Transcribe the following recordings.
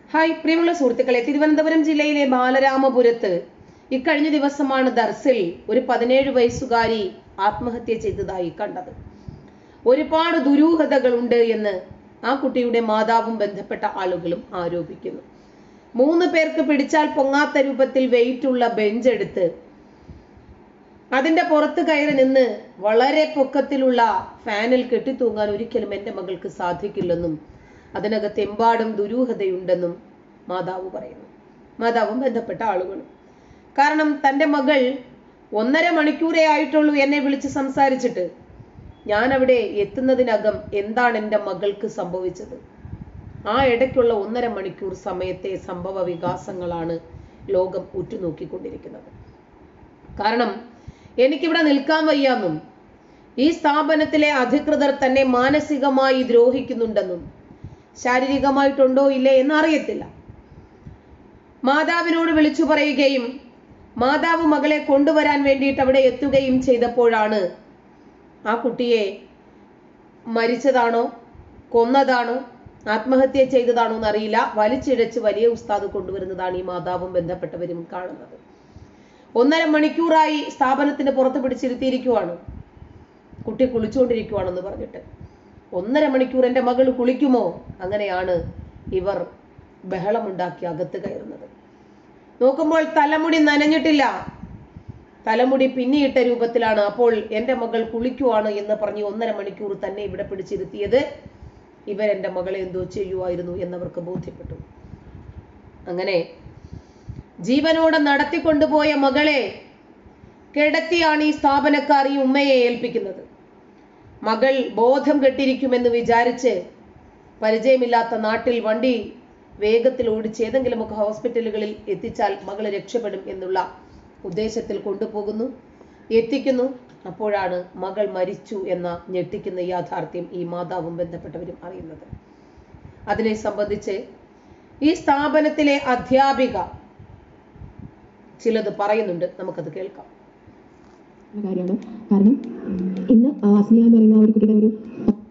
Hi പ്രിയമുള്ള സുഹൃത്തുക്കളെ തിരുവനന്തപുരം ജില്ലയിലെ ബാലരാമപുരത്ത് ഇക്കഴിഞ്ഞ ദിവസമാണ് ദർസിൽ ഒരു പതിനേഴ് വയസ്സുകാരി ആത്മഹത്യ ചെയ്തതായി കണ്ടത് ഒരുപാട് ദുരൂഹതകളുണ്ട് എന്ന് ആ കുട്ടിയുടെ മാതാവും ബന്ധപ്പെട്ട ആളുകളും ആരോപിക്കുന്നു മൂന്ന് പേർക്ക് പിടിച്ചാൽ പൊങ്ങാത്ത രൂപത്തിൽ വെയിറ്റുള്ള ബെഞ്ച് എടുത്ത് അതിന്റെ പുറത്ത് കയറി നിന്ന് വളരെ പൊക്കത്തിലുള്ള ഫാനിൽ കെട്ടിത്തൂങ്ങാൻ ഒരിക്കലും എൻ്റെ മകൾക്ക് സാധിക്കില്ലെന്നും അതിനകത്ത് എമ്പാടും ദുരൂഹതയുണ്ടെന്നും മാതാവ് പറയുന്നു മാതാവും ബന്ധപ്പെട്ട ആളുകളും കാരണം തൻ്റെ മകൾ ഒന്നര മണിക്കൂറേ ആയിട്ടുള്ളൂ എന്നെ വിളിച്ച് സംസാരിച്ചിട്ട് ഞാൻ അവിടെ എത്തുന്നതിനകം എന്താണ് എൻ്റെ മകൾക്ക് സംഭവിച്ചത് ആ ഇടയ്ക്കുള്ള ഒന്നര മണിക്കൂർ സമയത്തെ സംഭവ വികാസങ്ങളാണ് ലോകം ഉറ്റുനോക്കിക്കൊണ്ടിരിക്കുന്നത് കാരണം എനിക്കിവിടെ നിൽക്കാൻ വയ്യാന്നും ഈ സ്ഥാപനത്തിലെ അധികൃതർ തന്നെ മാനസികമായി ദ്രോഹിക്കുന്നുണ്ടെന്നും ശാരീരികമായിട്ടുണ്ടോ ഇല്ലേ എന്ന് അറിയത്തില്ല മാതാവിനോട് വിളിച്ചു പറയുകയും മാതാവ് മകളെ കൊണ്ടുവരാൻ വേണ്ടിയിട്ട് അവിടെ എത്തുകയും ചെയ്തപ്പോഴാണ് ആ കുട്ടിയെ മരിച്ചതാണോ കൊന്നതാണോ ആത്മഹത്യ ചെയ്തതാണോ എന്നറിയില്ല വലിച്ചിഴച്ച് വലിയ ഉസ്താദ് കൊണ്ടുവരുന്നതാണ് ഈ മാതാവും ബന്ധപ്പെട്ടവരും കാണുന്നത് ഒന്നര മണിക്കൂറായി സ്ഥാപനത്തിന് പുറത്ത് പിടിച്ചിരുത്തിയിരിക്കുവാണ് കുട്ടി കുളിച്ചുകൊണ്ടിരിക്കുവാണെന്ന് പറഞ്ഞിട്ട് ഒന്നര മണിക്കൂർ എൻ്റെ മകൾ കുളിക്കുമോ അങ്ങനെയാണ് ഇവർ ബഹളമുണ്ടാക്കി അകത്ത് കയറുന്നത് നോക്കുമ്പോൾ തലമുടി നനഞ്ഞിട്ടില്ല തലമുടി പിന്നിയിട്ട രൂപത്തിലാണ് അപ്പോൾ എൻ്റെ മകൾ കുളിക്കുവാണ് എന്ന് പറഞ്ഞ് ഒന്നര മണിക്കൂർ തന്നെ ഇവിടെ പിടിച്ചിരുത്തിയത് ഇവരെൻ്റെ മകളെ എന്തോ ചെയ്യുമായിരുന്നു എന്നവർക്ക് ബോധ്യപ്പെട്ടു അങ്ങനെ ജീവനോടെ നടത്തിക്കൊണ്ടുപോയ മകളെ കിടത്തിയാണ് ഈ സ്ഥാപനക്കാർ ഈ ഉമ്മയെ ഏൽപ്പിക്കുന്നത് മകൾ ബോധം കെട്ടിരിക്കുമെന്ന് വിചാരിച്ച് പരിചയമില്ലാത്ത നാട്ടിൽ വണ്ടി വേഗത്തിൽ ഓടിച്ച് ഏതെങ്കിലുമൊക്കെ ഹോസ്പിറ്റലുകളിൽ എത്തിച്ചാൽ മകൾ രക്ഷപ്പെടും എന്നുള്ള ഉദ്ദേശത്തിൽ കൊണ്ടുപോകുന്നു എത്തിക്കുന്നു അപ്പോഴാണ് മകൾ മരിച്ചു എന്ന ഞെട്ടിക്കുന്ന യാഥാർത്ഥ്യം ഈ മാതാവും ബന്ധപ്പെട്ടവരും അറിയുന്നത് അതിനെ സംബന്ധിച്ച് ഈ സ്ഥാപനത്തിലെ അധ്യാപിക ചിലത് പറയുന്നുണ്ട് നമുക്കത് കേൾക്കാം കാര്യമാണ് കാരണം ഇന്ന് ആസ്മിയ എന്ന് പറയുന്ന ആ ഒരു കുട്ടിയുടെ ഒരു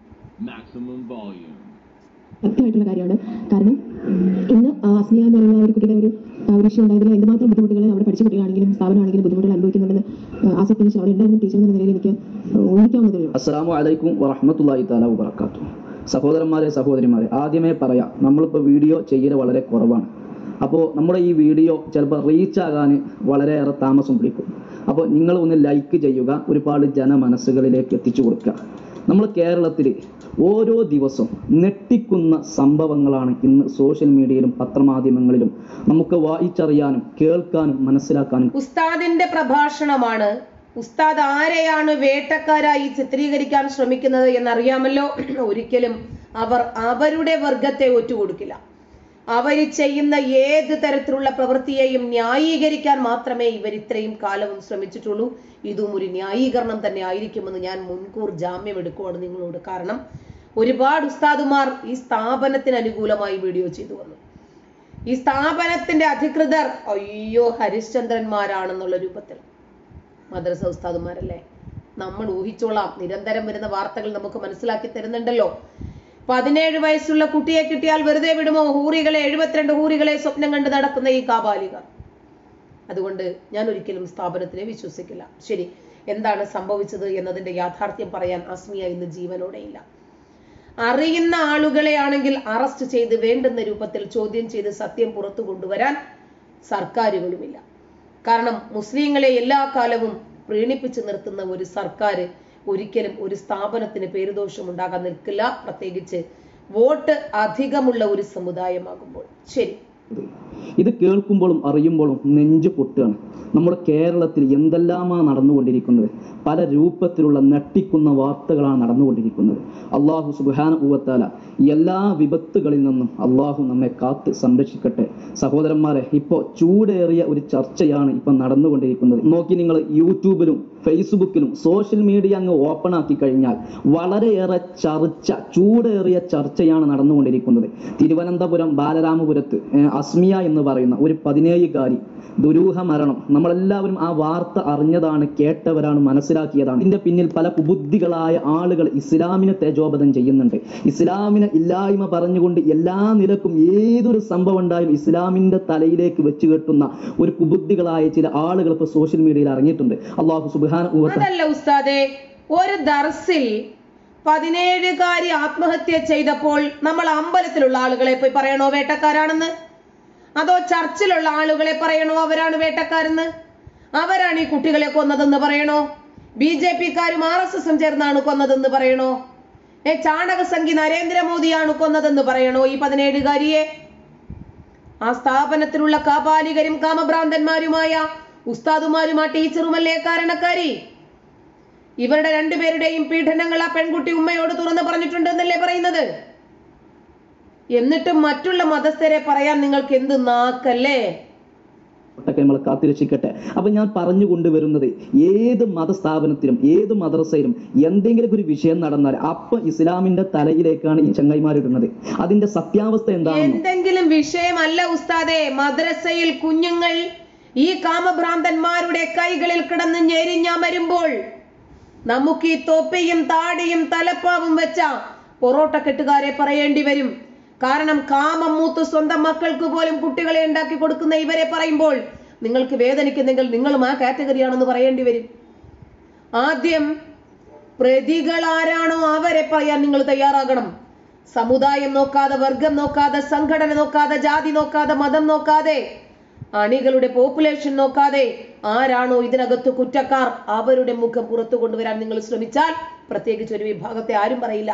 maximum volume. സത്യമായിട്ടുള്ള കാര്യമാണ് കാരണം ഇന്ന് ആസ്മിയ എന്ന് പറയുന്ന ആ ഒരു കുട്ടിയുടെ ഒരു ആ ഒരു ഇഷ്യൂ ഉണ്ടായതിൽ എന്തുമാത്രം ബുദ്ധിമുട്ടുകൾ അവിടെ പഠിച്ച കുട്ടികളാണെങ്കിലും സ്ഥാപനമാണെങ്കിലും ബുദ്ധിമുട്ടുകൾ അനുഭവിക്കുന്നുണ്ടെന്ന് ആസിഫ് ടീച്ചർ അവിടെ ഉണ്ടായിരുന്ന ടീച്ചർ എന്ന നിലയിൽ എനിക്ക് ഊഹിക്കാവുന്നതേ ഉള്ളൂ അസ്സലാമു അലൈക്കും വറഹ്മത്തുള്ളാഹി തആല വബറകാതുഹു സഹോദരന്മാരെ സഹോദരിമാരെ ആദ്യമേ പറയാം നമ്മളിപ്പോൾ വീഡിയോ ചെയ്യൽ വളരെ കുറവാണ് അപ്പോൾ നമ്മുടെ ഈ വീഡിയോ ചിലപ്പോൾ റീച്ച് ആകാൻ വളരെയേറെ താമസം പിടിക്കും അപ്പോൾ നിങ്ങൾ ഒന്ന് ലൈക്ക് ചെയ്യുക ഒരുപാട് ജനമനസ്സുകളിലേക്ക് എത്തിച്ചു കൊടുക്കുക നമ്മൾ കേരളത്തിൽ ഓരോ ദിവസവും ഞെട്ടിക്കുന്ന സംഭവങ്ങളാണ് ഇന്ന് സോഷ്യൽ മീഡിയയിലും പത്രമാധ്യമങ്ങളിലും നമുക്ക് വായിച്ചറിയാനും കേൾക്കാനും മനസ്സിലാക്കാനും ഉസ്താദിന്റെ പ്രഭാഷണമാണ് ഉസ്താദ് ആരെയാണ് വേട്ടക്കാരായി ചിത്രീകരിക്കാൻ ശ്രമിക്കുന്നത് എന്നറിയാമല്ലോ ഒരിക്കലും അവർ അവരുടെ വർഗത്തെ ഒറ്റുകൊടുക്കില്ല അവർ ചെയ്യുന്ന ഏത് തരത്തിലുള്ള പ്രവൃത്തിയെയും ന്യായീകരിക്കാൻ മാത്രമേ ഇവർ ഇത്രയും കാലവും ശ്രമിച്ചിട്ടുള്ളൂ ഇതും ഒരു ന്യായീകരണം തന്നെ ആയിരിക്കുമെന്ന് ഞാൻ മുൻകൂർ ജാമ്യം എടുക്കുവാണ് നിങ്ങളോട് കാരണം ഒരുപാട് ഉസ്താദുമാർ ഈ സ്ഥാപനത്തിന് അനുകൂലമായി വീഡിയോ ചെയ്തു വന്നു ഈ സ്ഥാപനത്തിന്റെ അധികൃതർ അയ്യോ ഹരിശ്ചന്ദ്രന്മാരാണെന്നുള്ള രൂപത്തിൽ മദ്രസ ഉസ്താദുമാരല്ലേ നമ്മൾ ഊഹിച്ചോളാം നിരന്തരം വരുന്ന വാർത്തകൾ നമുക്ക് മനസ്സിലാക്കി തരുന്നുണ്ടല്ലോ പതിനേഴ് വയസ്സുള്ള കുട്ടിയെ കിട്ടിയാൽ വെറുതെ വിടുമോ ഹൂറികളെ എഴുപത്തിരണ്ട് ഹൂറികളെ സ്വപ്നം കണ്ട് നടക്കുന്ന ഈ കാബാലിക അതുകൊണ്ട് ഞാൻ ഒരിക്കലും സ്ഥാപനത്തിനെ വിശ്വസിക്കില്ല ശരി എന്താണ് സംഭവിച്ചത് എന്നതിന്റെ യാഥാർത്ഥ്യം പറയാൻ അസ്മിയ ഇന്ന് ജീവനോടെയില്ല അറിയുന്ന ആളുകളെ ആണെങ്കിൽ അറസ്റ്റ് ചെയ്ത് വേണ്ടുന്ന രൂപത്തിൽ ചോദ്യം ചെയ്ത് സത്യം പുറത്തു കൊണ്ടുവരാൻ സർക്കാരുകളുമില്ല കാരണം മുസ്ലിങ്ങളെ എല്ലാ കാലവും പ്രീണിപ്പിച്ചു നിർത്തുന്ന ഒരു സർക്കാർ ഒരിക്കലും ഒരു സ്ഥാപനത്തിന് പേരുദോഷം ഉണ്ടാകാൻ നിൽക്കില്ല പ്രത്യേകിച്ച് വോട്ട് അധികമുള്ള ഒരു സമുദായമാകുമ്പോൾ ശരി ഇത് കേൾക്കുമ്പോഴും അറിയുമ്പോഴും നെഞ്ചു പൊട്ടുകയാണ് നമ്മുടെ കേരളത്തിൽ എന്തെല്ലാമാണ് നടന്നുകൊണ്ടിരിക്കുന്നത് പല രൂപത്തിലുള്ള നട്ടിക്കുന്ന വാർത്തകളാണ് നടന്നുകൊണ്ടിരിക്കുന്നത് അള്ളാഹു സുബാന ഊവത്താല എല്ലാ വിപത്തുകളിൽ നിന്നും അള്ളാഹു നമ്മെ കാത്ത് സംരക്ഷിക്കട്ടെ സഹോദരന്മാരെ ഇപ്പോൾ ചൂടേറിയ ഒരു ചർച്ചയാണ് ഇപ്പം നടന്നുകൊണ്ടിരിക്കുന്നത് നോക്കി നിങ്ങൾ യൂട്യൂബിലും ഫേസ്ബുക്കിലും സോഷ്യൽ മീഡിയ അങ്ങ് ഓപ്പൺ ആക്കി കഴിഞ്ഞാൽ വളരെയേറെ ചർച്ച ചൂടേറിയ ചർച്ചയാണ് നടന്നുകൊണ്ടിരിക്കുന്നത് തിരുവനന്തപുരം ബാലരാമപുരത്ത് ഏഹ് അസ്മിയ എന്ന് പറയുന്ന ഒരു പതിനേഴുകാരി ദുരൂഹ മരണം നമ്മളെല്ലാവരും ആ വാർത്ത അറിഞ്ഞതാണ് കേട്ടവരാണ് മനസ്സിലാക്കിയതാണ് ഇതിന്റെ പിന്നിൽ പല കുബുദ്ധികളായ ആളുകൾ ഇസ്ലാമിനെ തേജോപതം ചെയ്യുന്നുണ്ട് ഇസ്ലാമിനെ ഇല്ലായ്മ പറഞ്ഞുകൊണ്ട് എല്ലാ നിലക്കും ഏതൊരു സംഭവം ഉണ്ടായാലും ഇസ്ലാമിന്റെ തലയിലേക്ക് വെച്ച് കെട്ടുന്ന ഒരു കുബുദ്ധികളായ ചില ആളുകൾ ഇപ്പോൾ സോഷ്യൽ മീഡിയയിൽ ഇറങ്ങിയിട്ടുണ്ട് അള്ളാഹു സുബാന അതല്ല ഉസ്താദെ ഒരു ദർസിൽ പതിനേഴുകാരി ആത്മഹത്യ ചെയ്തപ്പോൾ നമ്മൾ അമ്പലത്തിലുള്ള ആളുകളെ പോയി പറയണോ വേട്ടക്കാരാണെന്ന് അതോ ചർച്ചിലുള്ള ആളുകളെ പറയണോ അവരാണ് വേട്ടക്കാരെന്ന് അവരാണ് ഈ കുട്ടികളെ കൊന്നതെന്ന് പറയണോ ബി ജെ പിക്കാരും ആർ എസ് എസും ചേർന്നാണ് കൊന്നതെന്ന് പറയണോ ഏ ചാണകസംഖി നരേന്ദ്രമോദിയാണ് കൊന്നതെന്ന് പറയണോ ഈ പതിനേഴുകാരിയെ ആ സ്ഥാപനത്തിലുള്ള കാപാലികരും കാമഭ്രാന്തന്മാരുമായ ഉസ്താദുമാരും ആ ടീച്ചറുമല്ലേ കാരണക്കാരി ഇവരുടെ രണ്ടുപേരുടെയും പീഡനങ്ങൾ ആ പെൺകുട്ടി ഉമ്മയോട് തുറന്നു പറഞ്ഞിട്ടുണ്ടെന്നല്ലേ പറയുന്നത് എന്നിട്ടും മറ്റുള്ള മതസ്ഥരെ പറയാൻ നിങ്ങൾക്ക് എന്ത് നാക്കല്ലേ ഒക്കെ നമ്മൾ കാത്തിരക്ഷിക്കട്ടെ അപ്പൊ ഞാൻ പറഞ്ഞു കൊണ്ടുവരുന്നത് ഏത് മതസ്ഥാപനത്തിലും ഏത് മദ്രസയിലും എന്തെങ്കിലും ഒരു വിഷയം നടന്നാൽ അപ്പൊ ഇസ്ലാമിന്റെ തലയിലേക്കാണ് ഈ ചങ്ങായിമാരിടുന്നത് അതിന്റെ സത്യാവസ്ഥ എന്താണെന്ന് എന്തെങ്കിലും വിഷയമല്ല ഉസ്താദെ മദ്രസയിൽ കുഞ്ഞുങ്ങൾ ഈ കാമഭ്രാന്തന്മാരുടെ കൈകളിൽ കിടന്ന് ഞെരിഞ്ഞമരുമ്പോൾ നമുക്ക് ഈ തൊപ്പിയും താടിയും തലപ്പാവും വെച്ച പൊറോട്ട കെട്ടുകാരെ പറയേണ്ടി വരും കാരണം കാമം മൂത്ത് സ്വന്തം മക്കൾക്ക് പോലും കുട്ടികളെ ഉണ്ടാക്കി കൊടുക്കുന്ന ഇവരെ പറയുമ്പോൾ നിങ്ങൾക്ക് വേദനിക്കുന്നെങ്കിൽ നിങ്ങളും ആ കാറ്റഗറിയാണെന്ന് പറയേണ്ടി വരും ആദ്യം പ്രതികൾ ആരാണോ അവരെ പറയാൻ നിങ്ങൾ തയ്യാറാകണം സമുദായം നോക്കാതെ വർഗം നോക്കാതെ സംഘടന നോക്കാതെ ജാതി നോക്കാതെ മതം നോക്കാതെ അണികളുടെ പോപ്പുലേഷൻ നോക്കാതെ ആരാണോ ഇതിനകത്ത് കുറ്റക്കാർ അവരുടെ മുഖം പുറത്തു കൊണ്ടുവരാൻ നിങ്ങൾ ശ്രമിച്ചാൽ പ്രത്യേകിച്ച് ഒരു വിഭാഗത്തെ ആരും പറയില്ല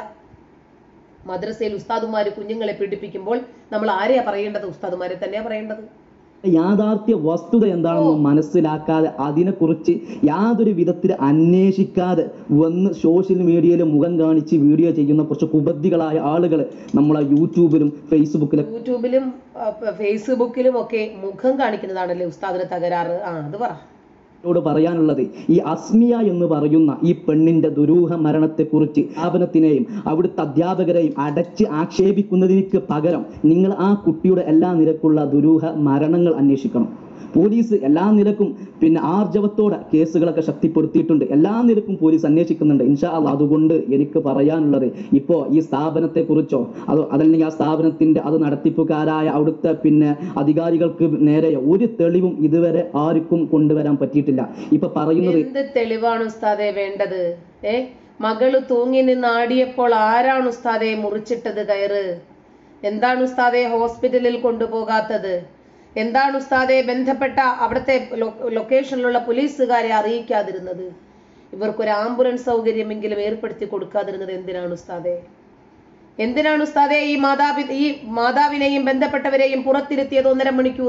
മദ്രസയിൽ ഉസ്താദുമാര് കുഞ്ഞുങ്ങളെ പീഡിപ്പിക്കുമ്പോൾ നമ്മൾ ആരെയാ പറയേണ്ടത് ഉസ്താദുമാരെ തന്നെയാ പറയേണ്ടത് യാഥാർത്ഥ്യ വസ്തുത എന്താണെന്ന് മനസ്സിലാക്കാതെ അതിനെക്കുറിച്ച് യാതൊരു വിധത്തിൽ അന്വേഷിക്കാതെ വന്ന് സോഷ്യൽ മീഡിയയിൽ മുഖം കാണിച്ച് വീഡിയോ ചെയ്യുന്ന കുറച്ച് കുബദ്ധികളായ ആളുകൾ നമ്മളെ യൂട്യൂബിലും ഫേസ്ബുക്കിലും യൂട്യൂബിലും ആ, പ- ഫേസ്ബുക്കിലും ഒക്കെ മുഖം കാണിക്കുന്നതാണല്ലേ ഉസ്താദിന് തകരാറ് ആ അത് പറ ോട് പറയാനുള്ളത് ഈ അസ്മിയ എന്ന് പറയുന്ന ഈ പെണ്ണിന്റെ ദുരൂഹ മരണത്തെക്കുറിച്ച് സ്ഥാപനത്തിനെയും അവിടുത്തെ അധ്യാപകരെയും അടച്ച് ആക്ഷേപിക്കുന്നതിന് പകരം നിങ്ങൾ ആ കുട്ടിയുടെ എല്ലാ നിരക്കുള്ള ദുരൂഹ മരണങ്ങൾ അന്വേഷിക്കണം പോലീസ് എല്ലാ നിലക്കും പിന്നെ ആർജവത്തോടെ കേസുകളൊക്കെ ശക്തിപ്പെടുത്തിയിട്ടുണ്ട് എല്ലാ നിലക്കും പോലീസ് അന്വേഷിക്കുന്നുണ്ട് ഇൻഷാ അള്ളാ അതുകൊണ്ട് എനിക്ക് പറയാനുള്ളത് ഇപ്പോ ഈ സ്ഥാപനത്തെ കുറിച്ചോ അതോ അതല്ലെങ്കിൽ ആ സ്ഥാപനത്തിന്റെ അത് നടത്തിപ്പുകാരായ അവിടുത്തെ പിന്നെ അധികാരികൾക്ക് നേരെ ഒരു തെളിവും ഇതുവരെ ആർക്കും കൊണ്ടുവരാൻ പറ്റിയിട്ടില്ല ഇപ്പൊ പറയുന്നത് എന്ത് തെളിവാണ് ഉസ്താദെ വേണ്ടത് ഏ മകള് തൂങ്ങി നിന്ന് ആടിയപ്പോൾ ആരാണ് ഉസ്താദെ മുറിച്ചിട്ടത് കയറ് എന്താണ് ഉസ്താദെ ഹോസ്പിറ്റലിൽ കൊണ്ടുപോകാത്തത് എന്താണ് ഉസ്താദെ ബന്ധപ്പെട്ട അവിടുത്തെ ലൊ- ലൊക്കേഷനിലുള്ള പോലീസുകാരെ അറിയിക്കാതിരുന്നത് ഇവർക്കൊരു ആംബുലൻസ് സൗകര്യമെങ്കിലും ഏർപ്പെടുത്തി കൊടുക്കാതിരുന്നത് എന്തിനാണ് ഉസ്താദെ എന്തിനാണ് ഉസ്താദെ ഈ മാതാപി ഈ മാതാവിനെയും ബന്ധപ്പെട്ടവരെയും പുറത്തിരുത്തിയത് ഒന്നര മണിക്കൂർ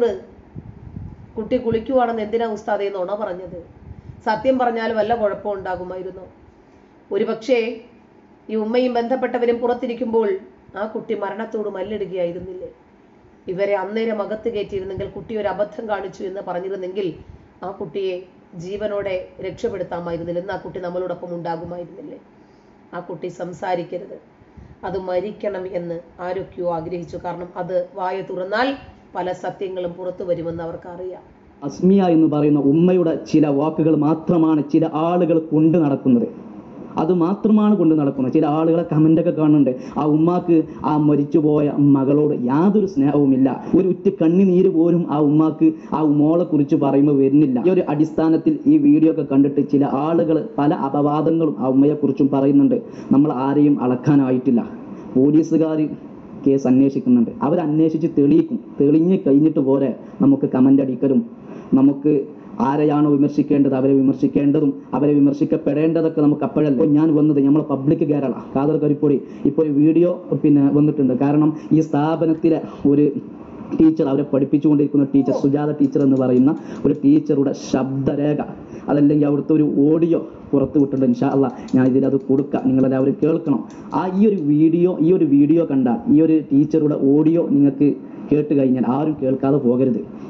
കുട്ടി കുളിക്കുവാണെന്ന് എന്തിനാ ഉസ്താദെ നുണ പറഞ്ഞത് സത്യം പറഞ്ഞാൽ വല്ല കുഴപ്പം ഉണ്ടാകുമായിരുന്നു ഒരുപക്ഷേ ഈ ഉമ്മയും ബന്ധപ്പെട്ടവരും പുറത്തിരിക്കുമ്പോൾ ആ കുട്ടി മരണത്തോട് മല്ലിടുകയായിരുന്നില്ലേ ഇവരെ അന്നേരം അകത്ത് കയറ്റിയിരുന്നെങ്കിൽ കുട്ടി ഒരു അബദ്ധം കാണിച്ചു എന്ന് പറഞ്ഞിരുന്നെങ്കിൽ ആ കുട്ടിയെ ജീവനോടെ രക്ഷപ്പെടുത്താമായിരുന്നില്ല എന്ന് ആ കുട്ടി നമ്മളോടൊപ്പം ഉണ്ടാകുമായിരുന്നില്ലേ ആ കുട്ടി സംസാരിക്കരുത് അത് മരിക്കണം എന്ന് ആരൊക്കെയോ ആഗ്രഹിച്ചു കാരണം അത് വായ തുറന്നാൽ പല സത്യങ്ങളും പുറത്തു വരുമെന്ന് അവർക്ക് അറിയാം അസ്മിയ എന്ന് പറയുന്ന ഉമ്മയുടെ ചില വാക്കുകൾ മാത്രമാണ് ചില ആളുകൾ കൊണ്ടു നടക്കുന്നത് അത് മാത്രമാണ് കൊണ്ട് നടക്കുന്നത് ചില ആളുകളെ കമൻ്റൊക്കെ കാണുന്നുണ്ട് ആ ഉമ്മാക്ക് ആ മരിച്ചുപോയ മകളോട് യാതൊരു സ്നേഹവുമില്ല ഒരു ഉറ്റ കണ്ണിനീര് പോലും ആ ഉമ്മാക്ക് ആ മോളെ കുറിച്ച് പറയുമ്പോൾ വരുന്നില്ല ഈ ഒരു അടിസ്ഥാനത്തിൽ ഈ വീഡിയോ ഒക്കെ കണ്ടിട്ട് ചില ആളുകൾ പല അപവാദങ്ങളും ആ ഉമ്മയെക്കുറിച്ചും പറയുന്നുണ്ട് നമ്മൾ ആരെയും അളക്കാനായിട്ടില്ല പോലീസുകാർ കേസ് അന്വേഷിക്കുന്നുണ്ട് അവർ അന്വേഷിച്ച് തെളിയിക്കും തെളിഞ്ഞ് കഴിഞ്ഞിട്ട് പോരെ നമുക്ക് കമൻ്റ് അടിക്കലും നമുക്ക് ആരെയാണോ വിമർശിക്കേണ്ടത് അവരെ വിമർശിക്കേണ്ടതും അവരെ വിമർശിക്കപ്പെടേണ്ടതൊക്കെ നമുക്ക് അപ്പോഴല്ല ഇപ്പോൾ ഞാൻ വന്നത് നമ്മളെ പബ്ലിക് കേരള കാതർ കരിപ്പൊടി ഇപ്പോൾ ഒരു വീഡിയോ പിന്നെ വന്നിട്ടുണ്ട് കാരണം ഈ സ്ഥാപനത്തിലെ ഒരു ടീച്ചർ അവരെ പഠിപ്പിച്ചുകൊണ്ടിരിക്കുന്ന ടീച്ചർ സുജാത ടീച്ചർ എന്ന് പറയുന്ന ഒരു ടീച്ചറുടെ ശബ്ദരേഖ അതല്ലെങ്കിൽ അവിടുത്തെ ഒരു ഓഡിയോ പുറത്തു വിട്ടിട്ടുണ്ട് ഇൻഷാ അല്ലാ ഞാൻ ഇതിൽ അത് കൊടുക്കാം നിങ്ങളെല്ലാവരും കേൾക്കണം ആ ഈ ഒരു വീഡിയോ ഈ ഒരു വീഡിയോ കണ്ടാൽ ഈ ഒരു ടീച്ചറുടെ ഓഡിയോ നിങ്ങൾക്ക് കേട്ട് കഴിഞ്ഞാൽ ആരും കേൾക്കാതെ പോകരുത്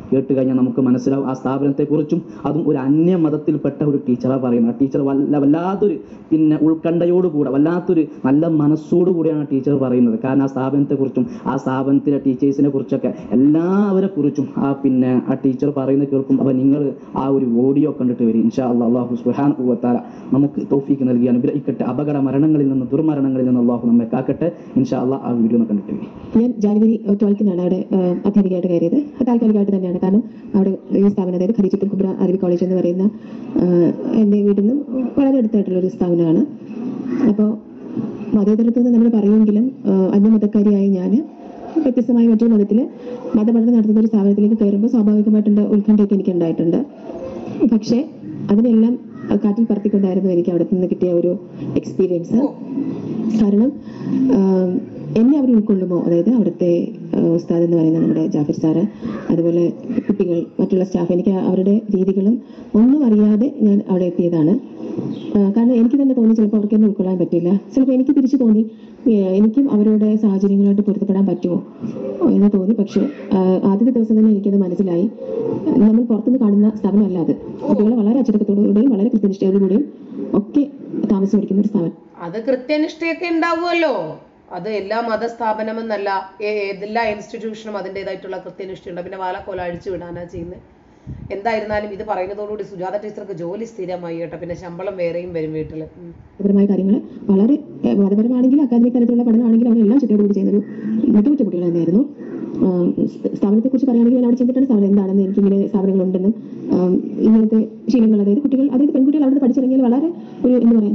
കേട്ട് കഴിഞ്ഞാൽ നമുക്ക് മനസ്സിലാവും ആ സ്ഥാപനത്തെക്കുറിച്ചും അതും ഒരു അന്യമതത്തിൽപ്പെട്ട ഒരു ടീച്ചറാണ് പറയുന്നത് ആ ടീച്ചർ വല്ല വല്ലാത്തൊരു പിന്നെ ഉൾക്കണ്ടയോടുകൂടെ വല്ലാത്തൊരു നല്ല മനസ്സോടുകൂടിയാണ് ആ ടീച്ചർ പറയുന്നത് കാരണം ആ സ്ഥാപനത്തെക്കുറിച്ചും ആ സ്ഥാപനത്തിലെ ടീച്ചേഴ്സിനെ കുറിച്ചൊക്കെ എല്ലാവരെ കുറിച്ചും ആ പിന്നെ ആ ടീച്ചർ പറയുന്നത് കേൾക്കും അപ്പോൾ നിങ്ങൾ ആ ഒരു ഓഡിയോ കണ്ടിട്ട് വരും ഇൻഷാ അല്ലാ അള്ളാഹു സുഹാൻ ഉവത്താല നമുക്ക് തോഫീക്ക് നൽകി അനുഗ്രഹിക്കട്ടെ അപകട മരണങ്ങളിൽ നിന്ന് ദുർമരണങ്ങളിൽ നിന്ന് അള്ളാഹു നമ്മെ കാക്കട്ടെ ഇൻഷാ അല്ലാ ആ വീഡിയോ ഒന്ന് കണ്ടിട്ട് വരും ഞാൻ ജാനുവരി ട്വൽത്തിനാണ് അവിടെ ഏഹ്, അധ്യാപികയായിട്ട് കയറിയത് താൽക്കാലികമായിട്ട് തന്നെയാണ് കാരണം അവിടെ ഈ സ്ഥാപനം അതായത് ഖദീജത്തുൽ കുബ്ര അറബി കോളേജ് എന്ന് പറയുന്ന ഏഹ്, എൻ്റെ വീട്ടിൽ നിന്നും വളരെ അടുത്തായിട്ടുള്ള ഒരു സ്ഥാപനമാണ് അപ്പോൾ മതേതരത്വം എന്ന് നമ്മൾ പറയുമെങ്കിലും ഏഹ്, അന്യമതക്കാരിയായ ഞാൻ വ്യത്യസ്തമായ മറ്റൊരു മതത്തിൽ മതപഠനം നടത്തുന്ന ഒരു സ്ഥാപനത്തിലേക്ക് കയറുമ്പോൾ സ്വാഭാവികമായിട്ടുള്ള ഉത്കണ്ഠയൊക്കെ എനിക്ക് ഉണ്ടായിട്ടുണ്ട് പക്ഷേ അതിനെല്ലാം കാറ്റിൽ പറത്തിക്കൊണ്ടായിരുന്നു എനിക്ക് അവിടെ നിന്ന് കിട്ടിയ ഒരു എക്സ്പീരിയൻസ് കാരണം ആം, എന്നെ അവർ ഉൾക്കൊള്ളുമോ അതായത് അവിടുത്തെ ആ, ഉസ്താദ് എന്ന് പറയുന്ന നമ്മുടെ ജാഫർ സാറ് അതുപോലെ കുട്ടികൾ മറ്റുള്ള സ്റ്റാഫ് എനിക്ക് അവരുടെ രീതികളും ഒന്നും അറിയാതെ ഞാൻ അവിടെ എത്തിയതാണ് ആ, കാരണം എനിക്ക് തന്നെ തോന്നി ചിലപ്പോൾ അവർക്ക് എന്നെ ഉൾക്കൊള്ളാൻ പറ്റില്ല ചിലപ്പോൾ എനിക്ക് തിരിച്ചു തോന്നി ഏ, എനിക്കും അവരുടെ സാഹചര്യങ്ങളായിട്ട് പൊരുത്തപ്പെടാൻ പറ്റുമോ എന്ന് തോന്നി പക്ഷേ ആ, ആദ്യത്തെ ദിവസം തന്നെ എനിക്കത് മനസ്സിലായി നമ്മൾ പുറത്തുനിന്ന് കാണുന്ന സ്ഥാപനമല്ല അത് കുട്ടികളെ വളരെ അച്ചടക്കത്തോടുകൂടിയും വളരെ കൃത്യനിഷ്ഠയോടുകൂടിയും ഒക്കെ താമസം പഠിക്കുന്ന ഒരു സ്ഥാപനം അത് കൃത്യനിഷ്ഠയൊക്കെ ഉണ്ടാവുമല്ലോ അത് എല്ലാ മതസ്ഥാപനമെന്നല്ല ഏ- എല്ലാ ഇൻസ്റ്റിറ്റ്യൂഷനും അതിൻ്റെതായിട്ടുള്ള കൃത്യനിഷ്ഠയുണ്ട് പിന്നെ വാലക്കോല അഴിച്ചു വിടാനാ ചെയ്യുന്നത് എന്തായിരുന്നാലും ഇത് പറയുന്നതോടുകൂടി സുജാത ടീച്ചർക്ക് ജോലി സ്ഥിരമായി കേട്ടോ പിന്നെ ശമ്പളം വേറെയും വരും വീട്ടിൽ മതപരമായ കാര്യങ്ങൾ വളരെ ഏഹ്, മതപരമാണെങ്കിൽ അക്കാദമിക് തലത്തിലുള്ള പഠനമാണെങ്കിലും അവരെല്ലാം ചിട്ടയോടുകൂടി ചെയ്യുന്നൊരു മികവുറ്റ കുട്ടികൾ തന്നെയായിരുന്നു ആഹ് സ് സ്ഥാപനത്തെ കുറിച്ച് പറയുകയാണെങ്കിൽ ഞാൻ അവിടെ ചെന്നിട്ടാണ് സ്ഥാപനം എന്താണെന്ന് എനിക്ക് ഇങ്ങനെ സ്ഥാപനങ്ങളുണ്ടെന്നും ആഹ് ഇങ്ങനത്തെ ശീലങ്ങൾ അതായത് കുട്ടികൾ അതായത് പെൺകുട്ടികൾ അവിടെ പഠിച്ചിറങ്ങിയാൽ വളരെ ഒരു എന്താ പറയാ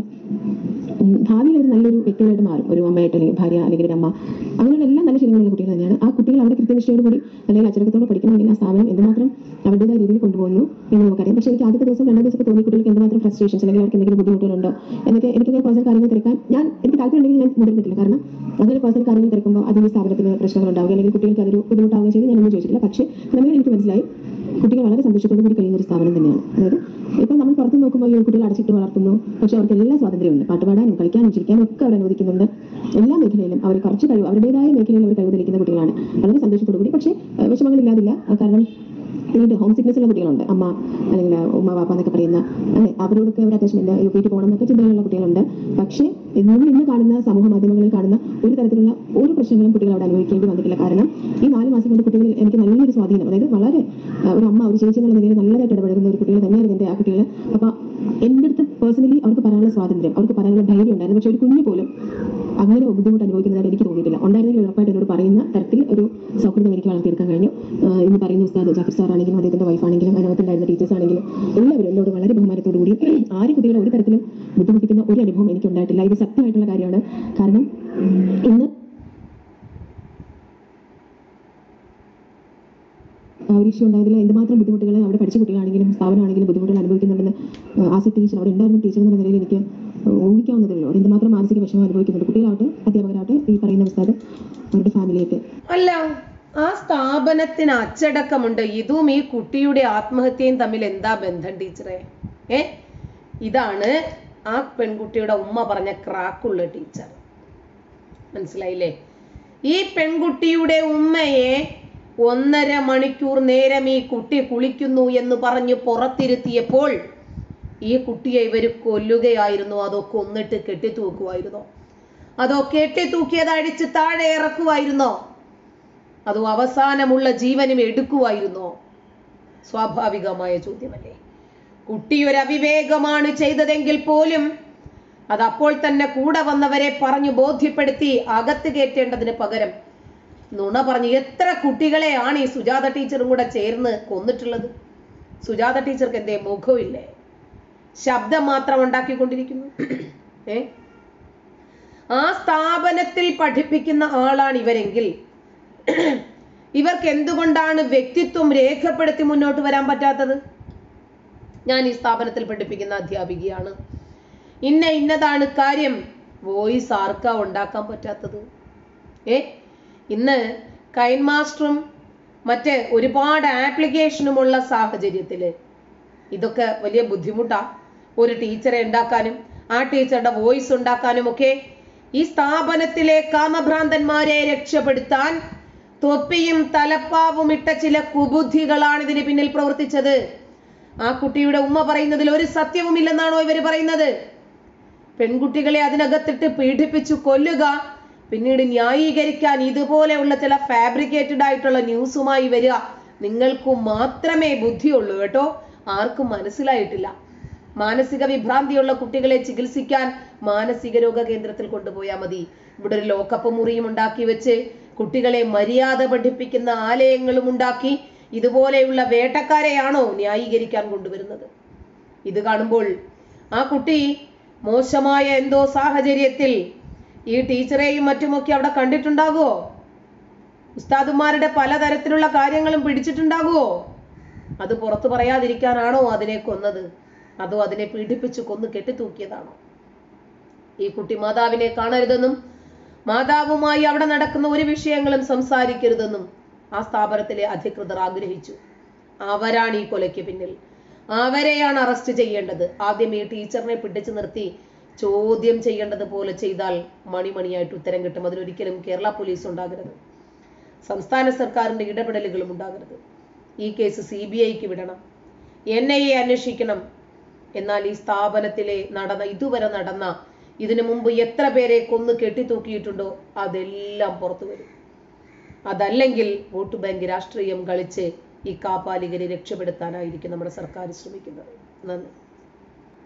ഉം, ഭാവിയിൽ ഒരു നല്ലൊരു വ്യക്തികളായിട്ട് മാറും ഒരു അമ്മയായിട്ട് അല്ലെങ്കിൽ ഭാര്യ അല്ലെങ്കിൽ ഒരു അമ്മ അങ്ങനെയുള്ള എല്ലാം നല്ല ശീലങ്ങളുള്ള കുട്ടികൾ തന്നെയാണ് ആ കുട്ടികൾ അവിടെ കൃത്യനിഷ്ഠയോട് കൂടി അല്ലെങ്കിൽ അച്ചടക്കത്തോടെ പഠിക്കണമെങ്കിൽ ആ സ്ഥാപനം എന്തുമാത്രം അവരുടേതായ രീതിയിൽ കൊണ്ടുപോകുന്നു എന്ന് നമുക്കറിയാം പക്ഷേ എനിക്ക് ആദ്യത്തെ ദിവസം രണ്ടാം ദിവസമൊക്കെ തോന്നി കുട്ടികൾക്ക് എന്തുമാത്രം ഫ്രസ്ട്രേഷൻസ് അല്ലെങ്കിൽ അവർക്ക് എന്തെങ്കിലും ബുദ്ധിമുട്ടുകളുണ്ടോ എന്നൊക്കെ എനിക്ക് പേഴ്സണൽ കാര്യങ്ങൾ തിരക്കാൻ ഞാൻ എനിക്ക് താല്പര്യമുണ്ടെങ്കിൽ ഞാൻ മുതിർന്നിട്ടില്ല കാരണം അങ്ങനെ പേഴ്സണൽ കാര്യങ്ങൾ തിരക്കുമ്പോൾ അതിന് സ്ഥാപനത്തിന് പ്രശ്നങ്ങൾ ഉണ്ടാവുക അല്ലെങ്കിൽ കുട്ടികൾക്ക് അതൊരു ബുദ്ധിമുട്ടാവുകയും ചെയ്ത് ഞാനൊന്നും ചോദിച്ചിട്ടില്ല പക്ഷേ നമ്മൾ എനിക്ക് മനസ്സിലായി കുട്ടികൾ വളരെ സന്തോഷത്തോടു കൂടി കഴിയുന്ന ഒരു സ്ഥാപനം തന്നെയാണ് അതായത് ഇപ്പം നമ്മൾ പുറത്ത് നോക്കുമ്പോൾ ഈ കുട്ടികൾ അടച്ചിട്ട് വളർത്തുന്നു പക്ഷെ അവർക്ക് എല്ലാ സ്വാതന്ത്ര്യമുണ്ട് പാട്ടുപാടാനും കളിക്കാനും ചിരിക്കാനും ഒക്കെ അവർ അനുവദിക്കുന്നുണ്ട് എല്ലാ മേഖലയിലും അവർ കുറച്ച് കഴിവ് അവരുടേതായ മേഖലയിൽ അവർ കഴിവ് തെളിയിക്കുന്ന കുട്ടികളാണ് വളരെ സന്തോഷത്തോടു കൂടി പക്ഷേ ഏഹ്, വിഷമങ്ങളില്ലാതില്ല ആ, കാരണം വീണ്ടും ഹോം സിക്നസ് ഉള്ള കുട്ടികളുണ്ട് അമ്മ അല്ലെങ്കിൽ ഉമ്മ വാപ്പ എന്നൊക്കെ പറയുന്ന അല്ലെ അവരോടൊക്കെ ഒരു അറ്റാച്ച്മെന്റ് യു പി പോകണം എന്നൊക്കെ ചിന്തകളുള്ള കുട്ടികളുണ്ട് പക്ഷേ നമ്മൾ ഇന്ന് കാണുന്ന സമൂഹ മാധ്യമങ്ങളിൽ കാണുന്ന ഒരു തരത്തിലുള്ള ഒരു പ്രശ്നങ്ങളും കുട്ടികൾ അവിടെ അനുഭവിക്കേണ്ടി വന്നിട്ടില്ല കാരണം ഈ നാല് മാസം കൊണ്ട് കുട്ടികളിൽ എനിക്ക് നല്ലൊരു സ്വാധീനം അതായത് വളരെ ആ, ഒരു അമ്മ ഒരു ചേച്ചി എന്നുള്ള നിലയിൽ നല്ലതായിട്ട് ഇടപെടുന്ന ഒരു കുട്ടികൾ തന്നെയായിരുന്നു എൻ്റെ ആ കുട്ടികൾ അപ്പൊ എൻ്റെ അടുത്ത് പേഴ്സണലി അവർക്ക് പറയാനുള്ള സ്വാതന്ത്ര്യം അവർക്ക് പറയാനുള്ള ധൈര്യം ഉണ്ടായിരുന്നു പക്ഷെ ഒരു കുഞ്ഞു പോലും അങ്ങനെ ബുദ്ധിമുട്ട് അനുഭവിക്കുന്നതായിട്ട് എനിക്ക് തോന്നിയിട്ടില്ല ഉണ്ടായിരുന്നെങ്കിൽ ഉറപ്പായിട്ട് എന്നോട് പറയുന്ന തരത്തിൽ ഒരു സൗഹൃദം എനിക്ക് വളർത്തിയെടുക്കാൻ കഴിഞ്ഞു ആ, ഇന്ന് പറയുന്ന ഉസ്താദ് ജാഫർ സാർ ആണെങ്കിലും അദ്ദേഹത്തിന്റെ വൈഫ് ആണെങ്കിലും അതിനകത്തുണ്ടായിരുന്ന ടീച്ചേഴ്സ് ആണെങ്കിലും എല്ലാവരും എന്നോട് വളരെ ബഹുമാനത്തോടു കൂടി ആരും കുട്ടികളെ ഒരു തരത്തിലും ബുദ്ധിമുട്ടിക്കുന്ന ഒരു അനുഭവം എനിക്ക് ഉണ്ടായിട്ടില്ല ഇത് സത്യമായിട്ടുള്ള കാര്യമാണ് കാരണം ഇന്ന് ആ ഒരു ഇഷ്യൂ ഉണ്ടായതിൽ എന്തുമാത്രം ബുദ്ധിമുട്ടുകൾ അവിടെ പഠിച്ച കുട്ടികളാണെങ്കിലും സ്ഥാപനമാണെങ്കിലും ബുദ്ധിമുട്ടുകൾ അനുഭവിക്കുന്നുണ്ടെന്ന് ആസ് എ ടീച്ചർ അവിടെ ഉണ്ടായിരുന്ന ടീച്ചർ എന്നുള്ള നിലയിൽ എനിക്ക് ഊഹിക്കാവുന്നതേ ഉള്ളൂ അവർ എന്തുമാത്രം മാനസിക വിഷമം അനുഭവിക്കുന്നുണ്ട് കുട്ടികളാവട്ടെ അധ്യാപകരാവട്ടെ ഈ പറയുന്ന ഉസ്താദ് അവരുടെ ഫാമിലിയൊക്കെ അല്ല ആ സ്ഥാപനത്തിന് അച്ചടക്കമുണ്ട് ഇതും ഈ കുട്ടിയുടെ ആത്മഹത്യയും തമ്മിൽ എന്താ ബന്ധം ടീച്ചറെ ഏ ഇതാണ് ആ പെൺകുട്ടിയുടെ ഉമ്മ പറഞ്ഞ ക്രാക്കുള്ള ടീച്ചർ മനസ്സിലായില്ലേ ഈ പെൺകുട്ടിയുടെ ഉമ്മയെ ഒന്നര മണിക്കൂർ നേരം ഈ കുട്ടി കുളിക്കുന്നു എന്ന് പറഞ്ഞ് പുറത്തിരുത്തിയപ്പോൾ ഈ കുട്ടിയെ ഇവർ കൊല്ലുകയായിരുന്നോ അതോ കൊന്നിട്ട് കെട്ടിത്തൂക്കുമായിരുന്നോ അതോ കെട്ടിത്തൂക്കിയത് അടിച്ച് താഴെ ഇറക്കുമായിരുന്നോ അതോ അവസാനമുള്ള ജീവനും എടുക്കുമായിരുന്നോ സ്വാഭാവികമായ ചോദ്യമല്ലേ കുട്ടി ഒരു അവിവേകമാണ് ചെയ്തതെങ്കിൽ പോലും അത് അപ്പോൾ തന്നെ കൂടെ വന്നവരെ പറഞ്ഞു ബോധ്യപ്പെടുത്തി അകത്ത് കയറ്റേണ്ടതിന് പകരം നുണ പറഞ്ഞ് എത്ര കുട്ടികളെയാണ് ഈ സുജാത ടീച്ചറും കൂടെ ചേർന്ന് കൊന്നിട്ടുള്ളത് സുജാത ടീച്ചർക്ക് എന്തേ മുഖമില്ലേ ശബ്ദം മാത്രം ഉണ്ടാക്കിക്കൊണ്ടിരിക്കുന്നു ഏ ആ സ്ഥാപനത്തിൽ പഠിപ്പിക്കുന്ന ആളാണ് ഇവരെങ്കിൽ ഇവർക്ക് എന്തുകൊണ്ടാണ് വ്യക്തിത്വം രേഖപ്പെടുത്തി മുന്നോട്ട് വരാൻ പറ്റാത്തത് ഞാൻ ഈ സ്ഥാപനത്തിൽ പഠിപ്പിക്കുന്ന അധ്യാപികയാണ് ഇന്ന ഇന്നതാണ് കാര്യം വോയിസ് ആർക്കാ ഉണ്ടാക്കാൻ പറ്റാത്തത് ഏ ഇന്ന് കൈൻ മാസ്റ്ററും മറ്റ് ഒരുപാട് ആപ്ലിക്കേഷനുമുള്ള സാഹചര്യത്തിൽ ഇതൊക്കെ വലിയ ബുദ്ധിമുട്ടാ ഒരു ടീച്ചറെ ഉണ്ടാക്കാനും ആ ടീച്ചറുടെ വോയിസ് ഉണ്ടാക്കാനും ഒക്കെ ഈ സ്ഥാപനത്തിലെ കാമഭ്രാന്തന്മാരെ രക്ഷപ്പെടുത്താൻ തൊപ്പിയും തലപ്പാവും ഇട്ട ചില കുബുദ്ധികളാണ് ഇതിന് പിന്നിൽ പ്രവർത്തിച്ചത് ആ കുട്ടിയുടെ ഉമ്മ പറയുന്നതിൽ ഒരു സത്യവുമില്ലെന്നാണോ ഇവര് പറയുന്നത് പെൺകുട്ടികളെ അതിനകത്തിട്ട് പീഡിപ്പിച്ചു കൊല്ലുക പിന്നീട് ന്യായീകരിക്കാൻ ഇതുപോലെയുള്ള ചില ഫാബ്രിക്കേറ്റഡ് ആയിട്ടുള്ള ന്യൂസുമായി വരിക നിങ്ങൾക്ക് മാത്രമേ ബുദ്ധിയുള്ളൂ കേട്ടോ ആർക്കും മനസ്സിലായിട്ടില്ല മാനസിക വിഭ്രാന്തിയുള്ള കുട്ടികളെ ചികിത്സിക്കാൻ മാനസിക രോഗ കേന്ദ്രത്തിൽ കൊണ്ടുപോയാൽ മതി ഇവിടെ ഒരു ലോക്കപ്പ് മുറിയും ഉണ്ടാക്കി വെച്ച് കുട്ടികളെ മര്യാദ പഠിപ്പിക്കുന്ന ആലയങ്ങളും ഉണ്ടാക്കി ഇതുപോലെയുള്ള വേട്ടക്കാരെയാണോ ന്യായീകരിക്കാൻ കൊണ്ടുവരുന്നത് ഇത് കാണുമ്പോൾ ആ കുട്ടി മോശമായ എന്തോ സാഹചര്യത്തിൽ ഈ ടീച്ചറെയും മറ്റുമൊക്കെ അവിടെ കണ്ടിട്ടുണ്ടാകുമോ ഉസ്താദുമാരുടെ പലതരത്തിലുള്ള കാര്യങ്ങളും പിടിച്ചിട്ടുണ്ടാകുമോ അത് പുറത്തു പറയാതിരിക്കാനാണോ അതിനെ കൊന്നത് അതോ അതിനെ പീഡിപ്പിച്ച് കൊന്നു കെട്ടിത്തൂക്കിയതാണോ ഈ കുട്ടി മാതാവിനെ കാണരുതെന്നും മാതാവുമായി അവിടെ നടക്കുന്ന ഒരു വിഷയങ്ങളും സംസാരിക്കരുതെന്നും ആ സ്ഥാപനത്തിലെ അധികൃതർ ആഗ്രഹിച്ചു അവരാണ് ഈ കൊലയ്ക്ക് പിന്നിൽ അവരെയാണ് അറസ്റ്റ് ചെയ്യേണ്ടത് ആദ്യം ഈ ടീച്ചറിനെ പിടിച്ചു നിർത്തി ചോദ്യം ചെയ്യേണ്ടത് പോലെ ചെയ്താൽ മണിമണിയായിട്ട് ഉത്തരം കിട്ടും അതിനൊരിക്കലും കേരള പോലീസ് ഉണ്ടാകരുത് സംസ്ഥാന സർക്കാരിന്റെ ഇടപെടലുകളും ഉണ്ടാകരുത് ഈ കേസ് സി ബി ഐക്ക് വിടണം എൻ ഐ എ അന്വേഷിക്കണം എന്നാൽ ഈ സ്ഥാപനത്തിലെ നടന്ന ഇതുവരെ നടന്ന ഇതിനു മുമ്പ് എത്ര പേരെ കൊന്നു കെട്ടിത്തൂക്കിയിട്ടുണ്ടോ അതെല്ലാം പുറത്തു വരും അതല്ലെങ്കിൽ വോട്ട് ബാങ്ക് രാഷ്ട്രീയം കളിച്ച് ഈ കാപ്പാലികരെ രക്ഷപ്പെടുത്താനായിരിക്കും നമ്മുടെ സർക്കാർ ശ്രമിക്കുന്നത് നന്ദി